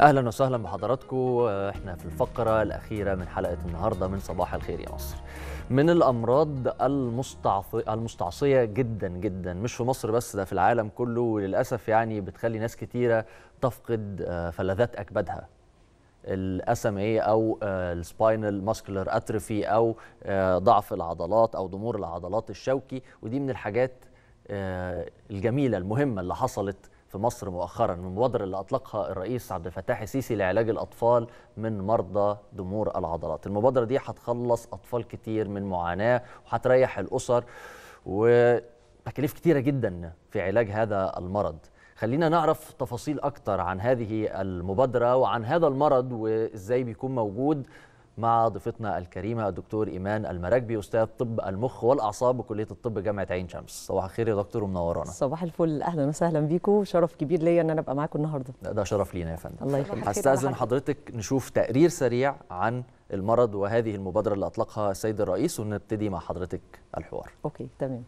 اهلا وسهلا بحضراتكم احنا في الفقره الاخيره من حلقه النهارده من صباح الخير يا مصر من الامراض المستعصي المستعصيه جدا جدا مش في مصر بس ده في العالم كله وللاسف يعني بتخلي ناس كتيره تفقد فلذات اكبادها الاسم ايه او السباينال ماسكولار اتروفي او ضعف العضلات او ضمور العضلات الشوكي ودي من الحاجات الجميله المهمه اللي حصلت في مصر مؤخرا من المبادره اللي اطلقها الرئيس عبد الفتاح السيسي لعلاج الاطفال من مرضى ضمور العضلات المبادره دي هتخلص اطفال كتير من معاناه وهتريح الاسر وتكاليف كتيره جدا في علاج هذا المرض خلينا نعرف تفاصيل اكتر عن هذه المبادره وعن هذا المرض وازاي بيكون موجود مع ضيفتنا الكريمه الدكتور ايمان المراكبي استاذ طب المخ والاعصاب بكليه الطب جامعه عين شمس صباح الخير يا دكتور ومنورانا صباح الفل اهلا وسهلا بيكم شرف كبير ليا ان انا ابقى معاكم النهارده ده شرف لينا يا فندم الله يخليك هستاذن حضرتك نشوف تقرير سريع عن المرض وهذه المبادره اللي اطلقها السيد الرئيس ونبتدي مع حضرتك الحوار اوكي تمام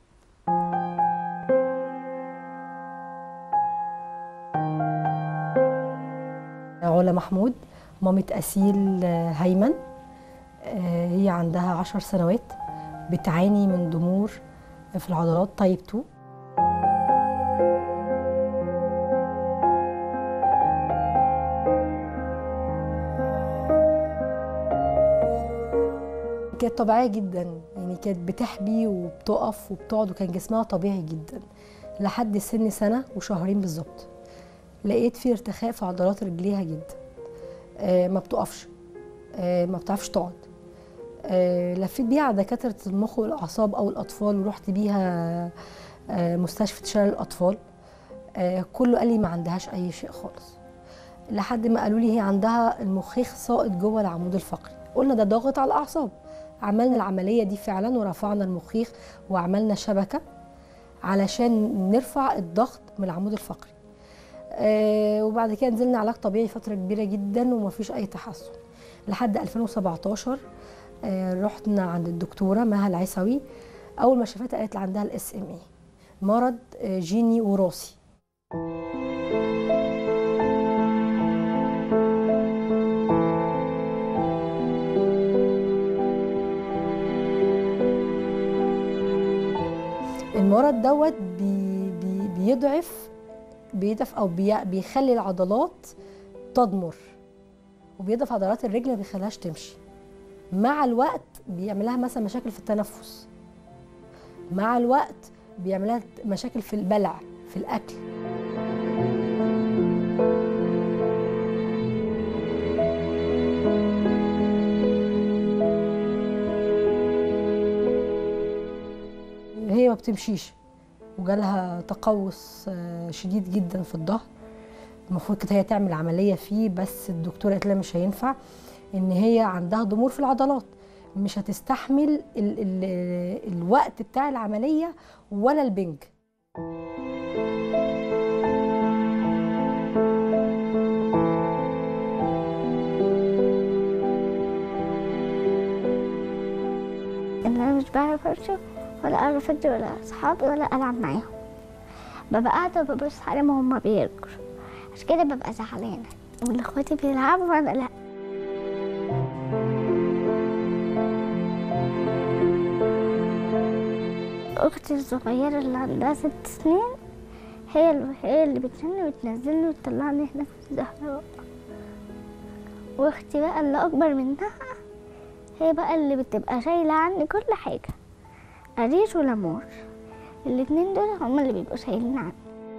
علا محمود مامة أسيل هيمن هي عندها عشر سنوات بتعاني من ضمور في العضلات تايب 2 كانت طبيعية جدا يعني كانت بتحبي وبتقف وبتقعد وكان جسمها طبيعي جدا لحد سن سنة وشهرين بالظبط لقيت في ارتخاء في عضلات رجليها جدا آه ما بتقفش آه ما بتعرفش تقعد آه لفيت بيها على دكاتره المخ والاعصاب او الاطفال ورحت بيها مستشفى شلل الاطفال كله قال لي ما عندهاش اي شيء خالص لحد ما قالوا لي هي عندها المخيخ ساقط جوه العمود الفقري قلنا ده ضاغط على الاعصاب عملنا العمليه دي فعلا ورفعنا المخيخ وعملنا شبكه علشان نرفع الضغط من العمود الفقري آه وبعد كده نزلنا علاج طبيعي فتره كبيره جدا ومفيش اي تحسن لحد 2017 آه رحنا عند الدكتوره مها العيسوي اول ما شافتها قالت لي عندها الاس ام اي مرض آه جيني وراثي المرض دوت بي بي بيضعف بيضعف او بي بيخلي العضلات تضمر وبيضعف عضلات الرجل ما بيخليهاش تمشي مع الوقت بيعملها مثلا مشاكل في التنفس مع الوقت بيعملها مشاكل في البلع في الاكل هي ما بتمشيش وجالها تقوس شديد جدا في الظهر المفروض كانت هي تعمل عمليه فيه بس الدكتوره قالت لها مش هينفع ان هي عندها ضمور في العضلات مش هتستحمل ال ال الوقت بتاع العمليه ولا البنج ان انا مش بعرف ارشف ولا اعرف ادي ولا اصحابي ولا العب معاهم ببقى قاعده وببص عليهم وهم بيركضوا عشان كده ببقى زعلانه واللي اخواتي بيلعبوا وانا لا اختي الصغيره اللي عندها ست سنين هي اللي هي اللي بتشيلني وتنزلني وتطلعني هنا في الزهراء واختي بقى اللي اكبر منها هي بقى اللي بتبقى شايله عني كل حاجه قريش ولامور الاتنين دول هما اللي بيبقوا شايلين عني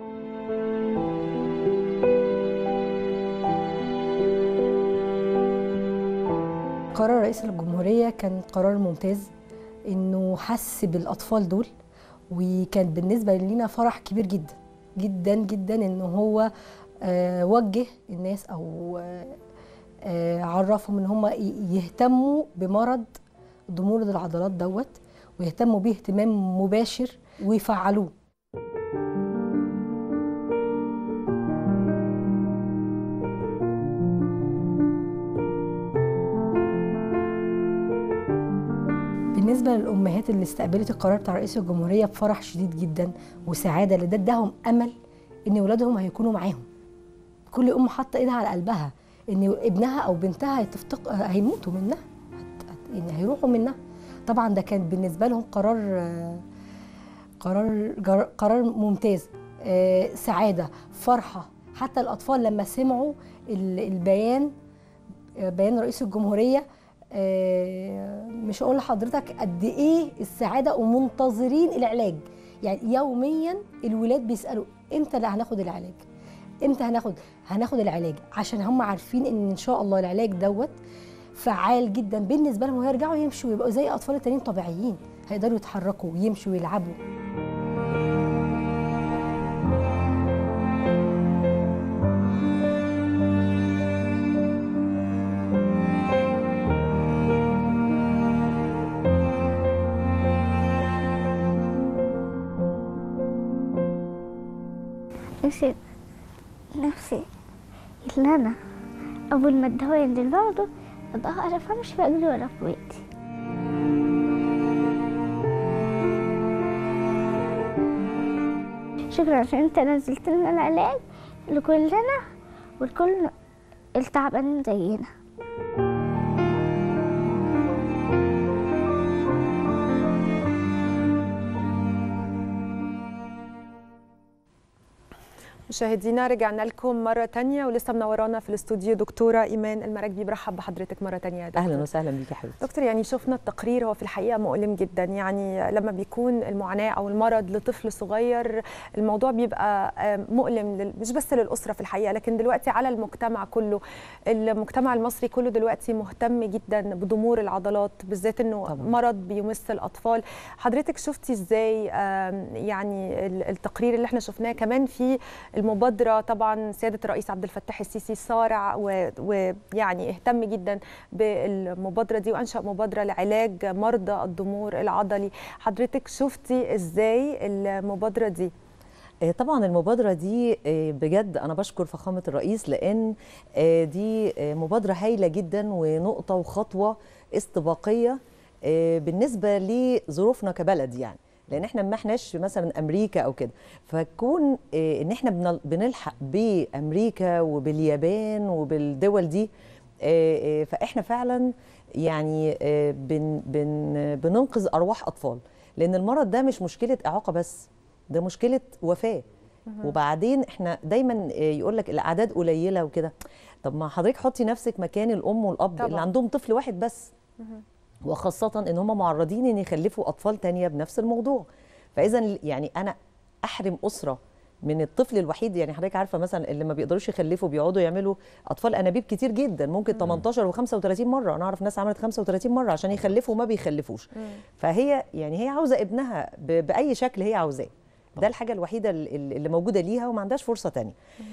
قرار رئيس الجمهورية كان قرار ممتاز انه حس بالاطفال دول وكان بالنسبة لينا فرح كبير جدا جدا جدا ان هو آه وجه الناس او آه عرفهم ان هم يهتموا بمرض ضمور العضلات دوت ويهتموا بيه اهتمام مباشر ويفعلوه بالنسبه للامهات اللي استقبلت القرار بتاع رئيس الجمهوريه بفرح شديد جدا وسعاده لده اداهم امل ان ولادهم هيكونوا معاهم كل ام حاطه ايدها على قلبها ان ابنها او بنتها هيتفتق هيموتوا منها هت- هت- يعني هيروحوا منها طبعا ده كان بالنسبه لهم قرار آه، قرار جر- قرار ممتاز آه، سعاده فرحه حتى الاطفال لما سمعوا ال- البيان آه، بيان رئيس الجمهوريه آه، مش هقول لحضرتك قد ايه السعاده ومنتظرين العلاج يعني يوميا الولاد بيسالوا امتى لا هناخد العلاج امتى هناخد هناخد العلاج عشان هم عارفين ان ان شاء الله العلاج دوت فعال جدا بالنسبه لهم ويرجعوا يمشوا ويبقوا زي اطفال التانيين طبيعيين هيقدروا يتحركوا ويمشوا ويلعبوا نفسي نفسي اللي أنا أول ما الدواء ينزل برضه أبقى أعرف أمشي بأجري ورا اخواتي شكرا عشان انت نزلت لنا العلاج لكلنا والكل التعبانين زينا مشاهدينا رجعنا لكم مرة تانية ولسه منورانا في الاستوديو دكتورة إيمان المراكبي برحب بحضرتك مرة تانية يا دكتور. اهلا وسهلا بيك يا حبيبتي دكتور يعني شفنا التقرير هو في الحقيقة مؤلم جدا يعني لما بيكون المعاناة أو المرض لطفل صغير الموضوع بيبقى آه، مؤلم لل- مش بس للأسرة في الحقيقة لكن دلوقتي على المجتمع كله المجتمع المصري كله دلوقتي مهتم جدا بضمور العضلات بالذات إنه طبعاً. مرض بيمس الأطفال حضرتك شفتي إزاي آم، يعني ال- التقرير اللي احنا شفناه كمان في المبادرة طبعا سيادة الرئيس عبد الفتاح السيسي صارع و- ويعني اهتم جدا بالمبادرة دي وأنشأ مبادرة لعلاج مرضى الضمور العضلي حضرتك شفتي إزاي المبادرة دي؟ آه، طبعا المبادرة دي آه، بجد أنا بشكر فخامة الرئيس لأن آه، دي آه، مبادرة هايلة جدا ونقطة وخطوة استباقية آه، بالنسبة لظروفنا كبلد يعني لأن احنا ما احناش في مثلا أمريكا أو كده فكون آه، إن احنا بنل- بنلحق بأمريكا وباليابان وبالدول دي آه، آه، فاحنا فعلا يعني آه، بن بن بننقذ أرواح أطفال لأن المرض ده مش مشكلة إعاقة بس ده مشكله وفاه وبعدين احنا دايما يقول لك الاعداد قليله وكده طب ما حضرتك حطي نفسك مكان الام والاب طبعاً. اللي عندهم طفل واحد بس وخاصه ان هم معرضين ان يخلفوا اطفال تانية بنفس الموضوع فاذا يعني انا احرم اسره من الطفل الوحيد يعني حضرتك عارفه مثلا اللي ما بيقدروش يخلفوا بيقعدوا يعملوا اطفال انابيب كتير جدا ممكن 18 و35 مره انا اعرف ناس عملت 35 مره عشان يخلفوا وما بيخلفوش فهي يعني هي عاوزه ابنها ب- باي شكل هي عاوزاه ده الحاجه الوحيده ال- ال- اللي موجوده ليها وما عندهاش فرصه تانية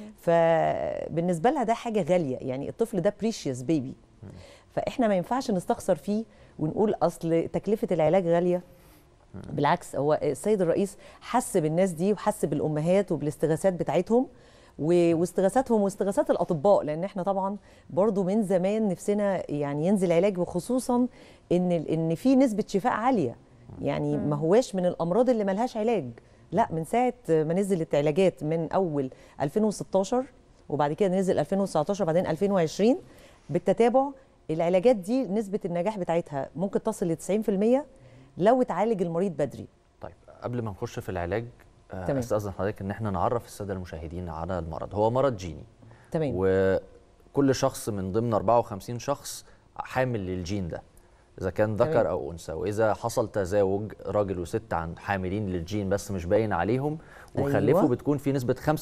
فبالنسبه لها ده حاجه غاليه يعني الطفل ده بريشيوس بيبي فاحنا ما ينفعش نستخسر فيه ونقول اصل تكلفه العلاج غاليه بالعكس هو السيد الرئيس حس بالناس دي وحس بالامهات وبالاستغاثات بتاعتهم و- واستغاثاتهم واستغاثات الاطباء لان احنا طبعا برضو من زمان نفسنا يعني ينزل علاج وخصوصا ان ال- ان في نسبه شفاء عاليه يعني ما هواش من الامراض اللي ملهاش علاج لا من ساعه ما نزلت علاجات من اول 2016 وبعد كده نزل 2019 وبعدين 2020 بالتتابع العلاجات دي نسبه النجاح بتاعتها ممكن تصل ل 90% لو اتعالج المريض بدري طيب قبل ما نخش في العلاج آه، تمام. استاذن حضرتك ان احنا نعرف الساده المشاهدين على المرض هو مرض جيني تمام وكل شخص من ضمن 54 شخص حامل للجين ده اذا كان ذكر تمام. او انثى واذا حصل تزاوج راجل وست عن حاملين للجين بس مش باين عليهم وخلفوا أيوة. بتكون في نسبه 25%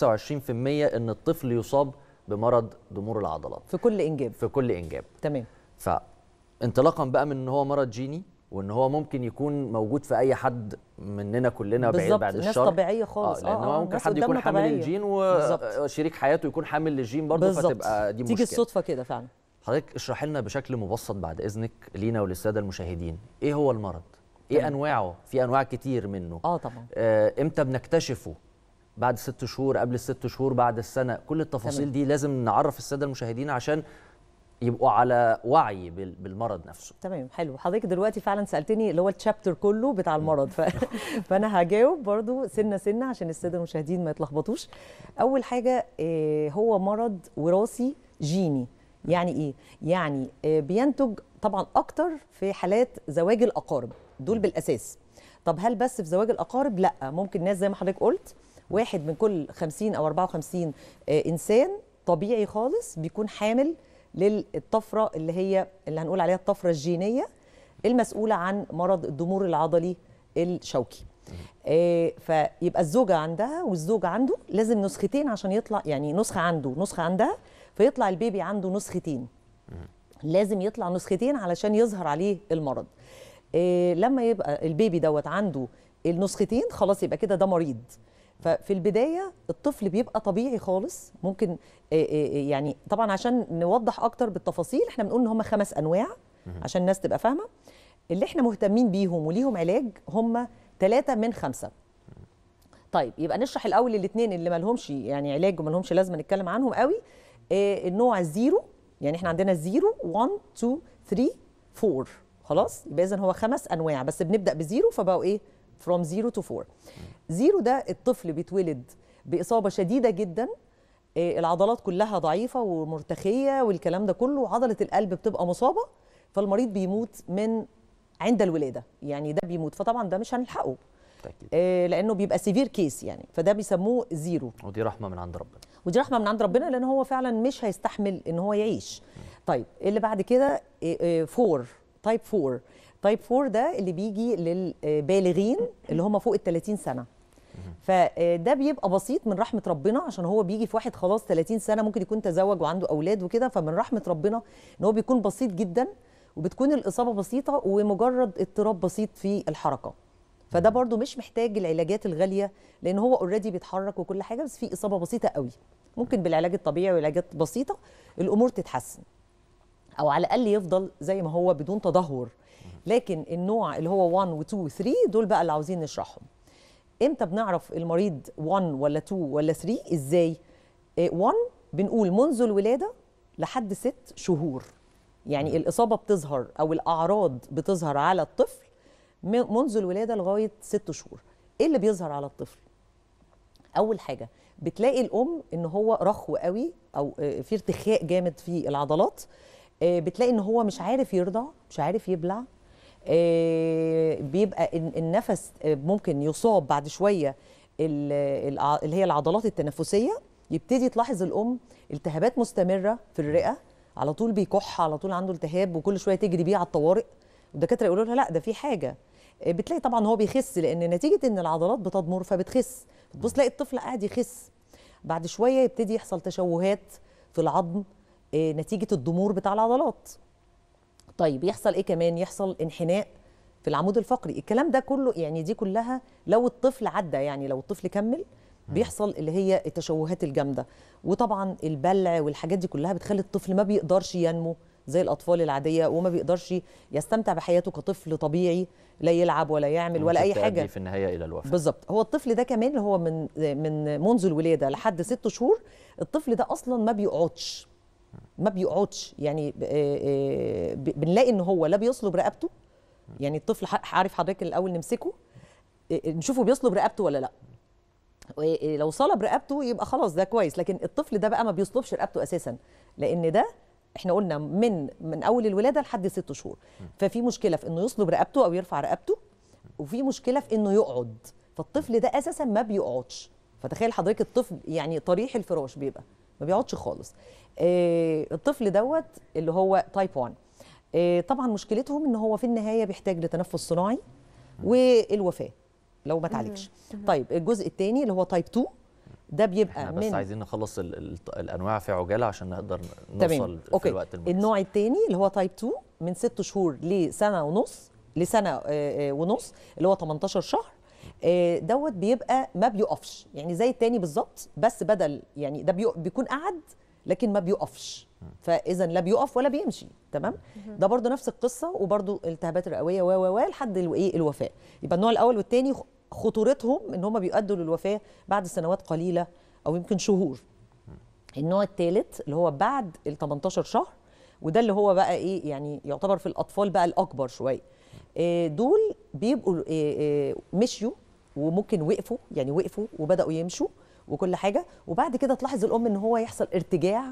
ان الطفل يصاب بمرض ضمور العضلات في كل انجاب في كل انجاب تمام فانطلاقا بقى من ان هو مرض جيني وان هو ممكن يكون موجود في اي حد مننا كلنا بعيد بالظبط بعد ناس الشر طبيعيه خالص اه لان هو ممكن ناس حد يكون قدامنا حامل طبيعية. الجين بالظبط. وشريك حياته يكون حامل للجين برضه بالظبط فتبقى دي تيجي مشكله الصدفه كده فعلا حضرتك اشرح لنا بشكل مبسط بعد اذنك لينا وللساده المشاهدين ايه هو المرض ايه تمام. انواعه في انواع كتير منه اه طبعا آه امتى بنكتشفه بعد ست شهور قبل الست شهور بعد السنه كل التفاصيل تمام. دي لازم نعرف الساده المشاهدين عشان يبقوا على وعي بال- بالمرض نفسه تمام حلو حضرتك دلوقتي فعلا سالتني اللي هو التشابتر كله بتاع المرض ف... فانا هجاوب برضو سنه سنه عشان الساده المشاهدين ما يتلخبطوش اول حاجه آه، هو مرض وراثي جيني يعني ايه يعني آه، بينتج طبعا اكتر في حالات زواج الاقارب دول بالاساس طب هل بس في زواج الاقارب لا ممكن ناس زي ما حضرتك قلت واحد من كل 50 او 54 آه، انسان طبيعي خالص بيكون حامل للطفره اللي هي اللي هنقول عليها الطفره الجينيه المسؤوله عن مرض الضمور العضلي الشوكي آه، فيبقى الزوجه عندها والزوج عنده لازم نسختين عشان يطلع يعني نسخه عنده نسخه عندها فيطلع البيبي عنده نسختين لازم يطلع نسختين علشان يظهر عليه المرض إيه لما يبقى البيبي دوت عنده النسختين خلاص يبقى كده ده مريض ففي البدايه الطفل بيبقى طبيعي خالص ممكن إيه إيه يعني طبعا عشان نوضح اكتر بالتفاصيل احنا بنقول ان هم خمس انواع عشان الناس تبقى فاهمه اللي احنا مهتمين بيهم وليهم علاج هم ثلاثه من خمسه طيب يبقى نشرح الاول الاثنين اللي ما لهمش يعني علاج وما لهمش لازمه نتكلم عنهم قوي إيه النوع الزيرو يعني احنا عندنا الزيرو 1 2 3 4 خلاص يبقى اذا هو خمس انواع بس بنبدا بزيرو فبقوا ايه from 0 to 4 زيرو ده الطفل بيتولد باصابه شديده جدا إيه العضلات كلها ضعيفه ومرتخيه والكلام ده كله وعضله القلب بتبقى مصابه فالمريض بيموت من عند الولاده يعني ده بيموت فطبعا ده مش هنلحقه بالتاكيد آه، لانه بيبقى سيفير كيس يعني فده بيسموه زيرو ودي رحمه من عند ربنا ودي رحمه من عند ربنا لان هو فعلا مش هيستحمل ان هو يعيش طيب اللي بعد كده 4 تايب 4 تايب 4 ده اللي بيجي للبالغين اللي هم فوق ال 30 سنه فده بيبقى بسيط من رحمه ربنا عشان هو بيجي في واحد خلاص 30 سنه ممكن يكون تزوج وعنده اولاد وكده فمن رحمه ربنا ان هو بيكون بسيط جدا وبتكون الاصابه بسيطه ومجرد اضطراب بسيط في الحركه فده برضو مش محتاج العلاجات الغاليه لان هو اوريدي بيتحرك وكل حاجه بس في اصابه بسيطه قوي ممكن بالعلاج الطبيعي وعلاجات بسيطه الامور تتحسن او على الاقل يفضل زي ما هو بدون تدهور لكن النوع اللي هو 1 و 2 و 3 دول بقى اللي عاوزين نشرحهم امتى بنعرف المريض 1 ولا 2 ولا 3 ازاي 1 بنقول منذ الولاده لحد 6 شهور يعني الاصابه بتظهر او الاعراض بتظهر على الطفل م- منذ الولاده لغايه 6 شهور ايه اللي بيظهر على الطفل اول حاجه بتلاقي الام ان هو رخو قوي او آه، في ارتخاء جامد في العضلات آه، بتلاقي ان هو مش عارف يرضع مش عارف يبلع آه، بيبقى الن- النفس آه، ممكن يصاب بعد شويه ال- الع- اللي هي العضلات التنفسيه يبتدي تلاحظ الام التهابات مستمره في الرئه على طول بيكح على طول عنده التهاب وكل شويه تجري بيه على الطوارئ والدكاتره يقولوا لها لا ده في حاجه آه، بتلاقي طبعا هو بيخس لان نتيجه ان العضلات بتضمر فبتخس بتبص تلاقي الطفل قاعد يخس بعد شويه يبتدي يحصل تشوهات في العظم آه، نتيجه الضمور بتاع العضلات طيب يحصل ايه كمان يحصل انحناء في العمود الفقري الكلام ده كله يعني دي كلها لو الطفل عدى يعني لو الطفل كمل بيحصل اللي هي التشوهات الجامده وطبعا البلع والحاجات دي كلها بتخلي الطفل ما بيقدرش ينمو زي الاطفال العاديه وما بيقدرش يستمتع بحياته كطفل طبيعي لا يلعب ولا يعمل ولا ممكن اي حاجه تؤدي في النهايه الى الوفاه بالظبط هو الطفل ده كمان اللي هو من من منذ الولاده لحد ست شهور الطفل ده اصلا ما بيقعدش ما بيقعدش يعني ب- آه، آه، ب- بنلاقي ان هو لا بيصلب رقبته يعني الطفل ح- عارف حضرتك الاول نمسكه آه، آه، نشوفه بيصلب رقبته ولا لا و- لو صلب رقبته يبقى خلاص ده كويس لكن الطفل ده بقى ما بيصلبش رقبته اساسا لان ده احنا قلنا من من اول الولاده لحد ست شهور ففي مشكله في انه يصلب رقبته او يرفع رقبته وفي مشكله في انه يقعد فالطفل ده اساسا ما بيقعدش فتخيل حضرتك الطفل يعني طريح الفراش بيبقى ما بيقعدش خالص آه الطفل دوت اللي هو تايب 1 آه طبعا مشكلتهم ان هو في النهايه بيحتاج لتنفس صناعي والوفاه لو ما تعالجش طيب الجزء الثاني اللي هو تايب 2 ده بيبقى احنا بس من عايزين نخلص ال ال الانواع في عجاله عشان نقدر تمام نوصل في اوكي الوقت المناسب النوع الثاني اللي هو تايب 2 من ست شهور لسنه ونص لسنه آه، آه، ونص اللي هو 18 شهر آه، دوت بيبقى ما بيقفش يعني زي التاني بالظبط بس بدل يعني ده بيق- بيكون قعد لكن ما بيقفش فاذا لا بيقف ولا بيمشي تمام ده برضو نفس القصه وبرضو التهابات الرئويه و و و لحد ال- ايه الوفاه يبقى النوع الاول والثاني خطورتهم ان هم بيؤدوا للوفاه بعد سنوات قليله او يمكن شهور النوع الثالث اللي هو بعد ال 18 شهر وده اللي هو بقى ايه يعني يعتبر في الاطفال بقى الاكبر شويه آه، دول بيبقوا آه، آه، مشيوا وممكن وقفوا يعني وقفوا وبداوا يمشوا وكل حاجه وبعد كده تلاحظ الام ان هو يحصل ارتجاع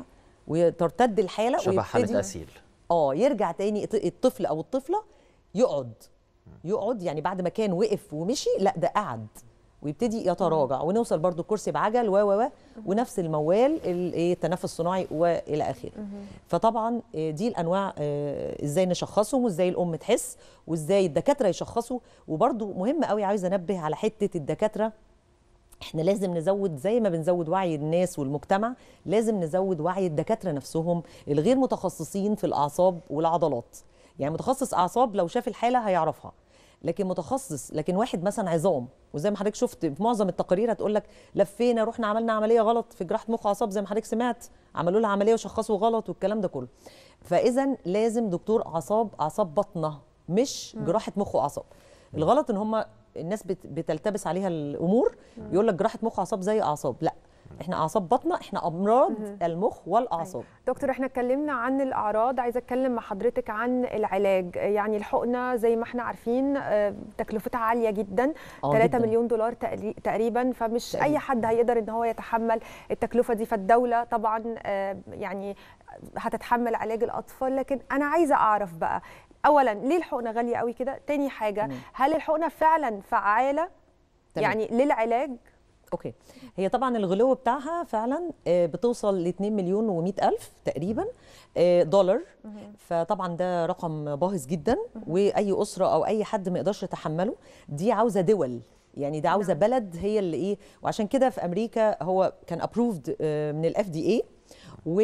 وترتد الحاله شبه حاله ويبتدي- اسيل اه يرجع تاني الط- الطفل او الطفله يقعد يقعد يعني بعد ما كان وقف ومشي لا ده قعد ويبتدي يتراجع ونوصل برضو كرسي بعجل و و و ونفس الموال ال- إيه، التنفس الصناعي والى اخره فطبعا آه، دي الانواع آه، ازاي نشخصهم وازاي الام تحس وازاي الدكاتره يشخصوا وبرضو مهم قوي عايزه انبه على حته الدكاتره احنا لازم نزود زي ما بنزود وعي الناس والمجتمع لازم نزود وعي الدكاتره نفسهم الغير متخصصين في الاعصاب والعضلات يعني متخصص اعصاب لو شاف الحاله هيعرفها لكن متخصص لكن واحد مثلا عظام وزي ما حضرتك شفت في معظم التقارير هتقول لك لفينا رحنا عملنا عمليه غلط في جراحه مخ واعصاب زي ما حضرتك سمعت عملوا لها عمليه وشخصوا غلط والكلام ده كله فاذا لازم دكتور اعصاب اعصاب بطنه مش جراحه مخ واعصاب الغلط ان هم الناس بت- بتلتبس عليها الامور يقول لك جراحه مخ واعصاب زي اعصاب لا احنا اعصاب بطنه احنا امراض المخ والاعصاب دكتور احنا اتكلمنا عن الاعراض عايزه اتكلم مع حضرتك عن العلاج يعني الحقنه زي ما احنا عارفين آه، تكلفتها عاليه جدا آه 3 جداً. مليون دولار تقري- تقريبا فمش تقريباً. اي حد هيقدر ان هو يتحمل التكلفه دي فالدوله طبعا آه، يعني هتتحمل علاج الاطفال لكن انا عايزه اعرف بقى اولا ليه الحقنه غاليه قوي كده تاني حاجه تمام. هل الحقنه فعلا فعاله تمام. يعني للعلاج اوكي هي طبعا الغلو بتاعها فعلا آه، بتوصل ل 2 مليون و100 الف تقريبا آه، دولار فطبعا ده رقم باهظ جدا واي اسره او اي حد ما يقدرش يتحمله دي عاوزه دول يعني ده عاوزه بلد هي اللي ايه وعشان كده في امريكا هو كان ابروفد من الاف دي اي و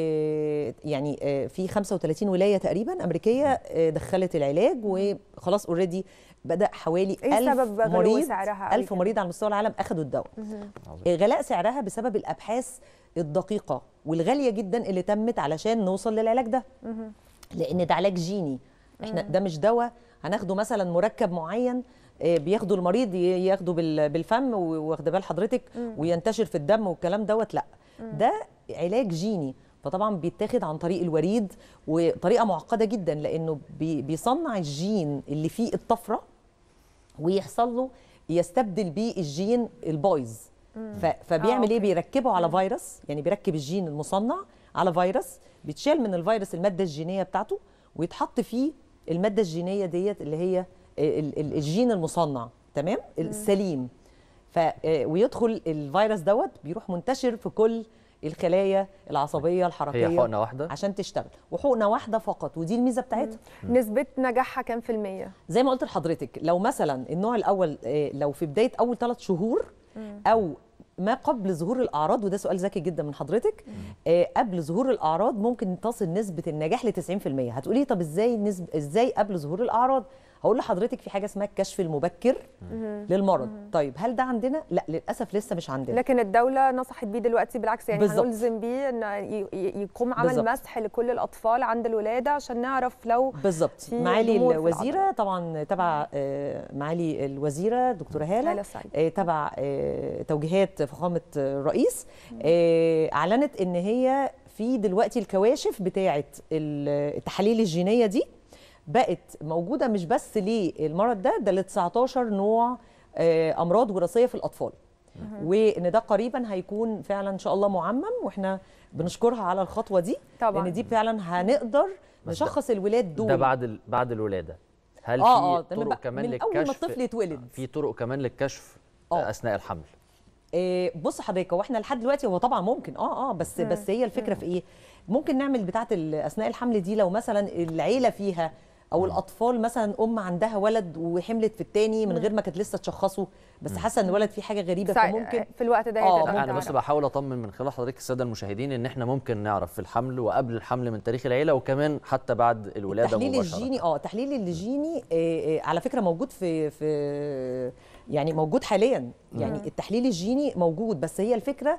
آه، يعني آه، في 35 ولايه تقريبا امريكيه آه، دخلت العلاج وخلاص اوريدي بدا حوالي إيه 1000 سبب غلو مريض سعرها قوي 1000 كده؟ مريض على مستوى العالم اخذوا الدواء عظيم. غلاء سعرها بسبب الابحاث الدقيقه والغاليه جدا اللي تمت علشان نوصل للعلاج ده لان ده علاج جيني احنا ده مش دواء هناخده مثلا مركب معين آه، بياخده المريض ي- ياخده بال- بالفم و- واخده بال حضرتك وينتشر في الدم والكلام دوت لا ده علاج جيني فطبعا بيتاخد عن طريق الوريد وطريقه معقده جدا لانه بي- بيصنع الجين اللي فيه الطفره ويحصل له يستبدل بيه الجين البايظ ف- فبيعمل أوكي. ايه بيركبه على فيروس يعني بيركب الجين المصنع على فيروس بيتشال من الفيروس الماده الجينيه بتاعته ويتحط فيه الماده الجينيه ديت اللي هي ال- ال- الجين المصنع تمام السليم ف آه، ويدخل الفيروس دوت بيروح منتشر في كل الخلايا العصبيه الحركيه هي حقنه واحده عشان تشتغل وحقنه واحده فقط ودي الميزه بتاعتها نسبه نجاحها كام في الميه زي ما قلت لحضرتك لو مثلا النوع الاول آه، لو في بدايه اول ثلاث شهور او ما قبل ظهور الاعراض وده سؤال ذكي جدا من حضرتك آه، قبل ظهور الاعراض ممكن تصل نسبه النجاح ل 90% هتقولي طب ازاي نسب ازاي قبل ظهور الاعراض هقول لحضرتك في حاجه اسمها الكشف المبكر للمرض طيب هل ده عندنا لا للاسف لسه مش عندنا لكن الدولة نصحت بيه دلوقتي بالعكس يعني بالظبط. هنلزم بيه ان ي- ي- يقوم عمل بالظبط. مسح لكل الاطفال عند الولادة عشان نعرف لو بالظبط في معالي ضمور في الوزيره طبعا تبع آه، معالي الوزيره دكتوره هاله هالة سعيد. آه، تبع آه، توجيهات فخامه الرئيس آه، اعلنت ان هي في دلوقتي الكواشف بتاعه التحاليل الجينيه دي بقت موجوده مش بس للمرض ده ده ل 19 نوع آه، امراض وراثيه في الاطفال وان ده قريبا هيكون فعلا ان شاء الله معمم واحنا بنشكرها على الخطوه دي طبعاً. لان دي فعلا هنقدر بس ده- نشخص الولاد دول ده بعد ال... بعد الولاده هل اه اه في ده من طرق بق- كمان من للكشف اول ما الطفل يتولد في طرق كمان للكشف آه. اثناء الحمل إيه بص حضرتك هو احنا لحد دلوقتي هو طبعا ممكن اه اه بس بس هي الفكره في ايه ممكن نعمل بتاعه ال- اثناء الحمل دي لو مثلا العيله فيها او الاطفال مثلا ام عندها ولد وحملت في التاني من غير ما كانت لسه تشخصه بس حاسه ان الولد فيه حاجه غريبه سع- فممكن في الوقت ده آه، هي تقدر ممكن. انا بس تعرف. بحاول اطمن من خلال حضرتك الساده المشاهدين ان احنا ممكن نعرف في الحمل وقبل الحمل من تاريخ العيله وكمان حتى بعد الولاده التحليل مباشره الجيني اه التحليل الجيني آه آه على فكره موجود في في يعني موجود حاليا يعني التحليل الجيني موجود بس هي الفكره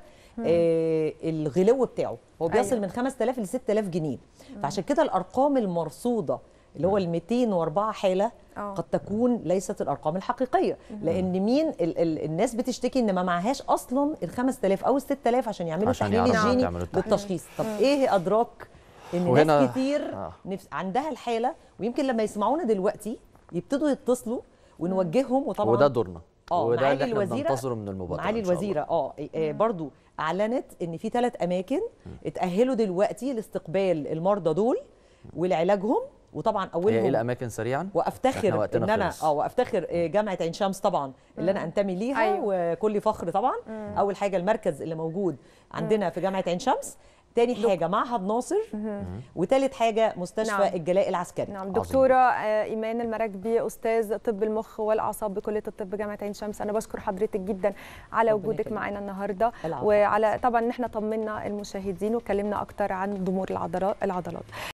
آه الغلو بتاعه هو بيصل أيوة. من 5000 ل 6000 جنيه فعشان كده الارقام المرصوده اللي هو ال 204 حاله آه. قد تكون ليست الارقام الحقيقيه لان مين ال ال الناس بتشتكي ان ما معهاش اصلا ال 5000 او ال 6000 عشان يعملوا عشان التحليل يعرفوا الجيني يعملوا التحليل. للتشخيص طب ايه ادراك ان وهنا- ناس كتير آه. نفس عندها الحاله ويمكن لما يسمعونا دلوقتي يبتدوا يتصلوا ونوجههم وطبعا وده دورنا اه وده معالي اللي احنا الوزيره بننتظره من المبادره معالي إن شاء الله. الوزيره اه آه، برضو اعلنت ان في ثلاث اماكن اتاهلوا دلوقتي لاستقبال المرضى دول ولعلاجهم وطبعا هي ايه اولهم الاماكن سريعا إحنا وافتخر وقتنا ان انا خلص. اه وافتخر آه، جامعه عين شمس طبعا اللي انا انتمي ليها أيوة. وكل فخر طبعا اول حاجه المركز اللي موجود عندنا في جامعه عين شمس تاني حاجه معهد ناصر وتالت حاجه مستشفى نعم. الجلاء العسكري نعم عظيم. دكتورة آه، إيمان المراكبي أستاذ طب المخ والأعصاب بكلية الطب جامعة عين شمس أنا بشكر حضرتك جدا على ربنا وجودك يخليك. معنا النهاردة العفو. وعلى طبعا إن احنا طمنا المشاهدين وكلمنا أكتر عن ضمور العضلات العضلات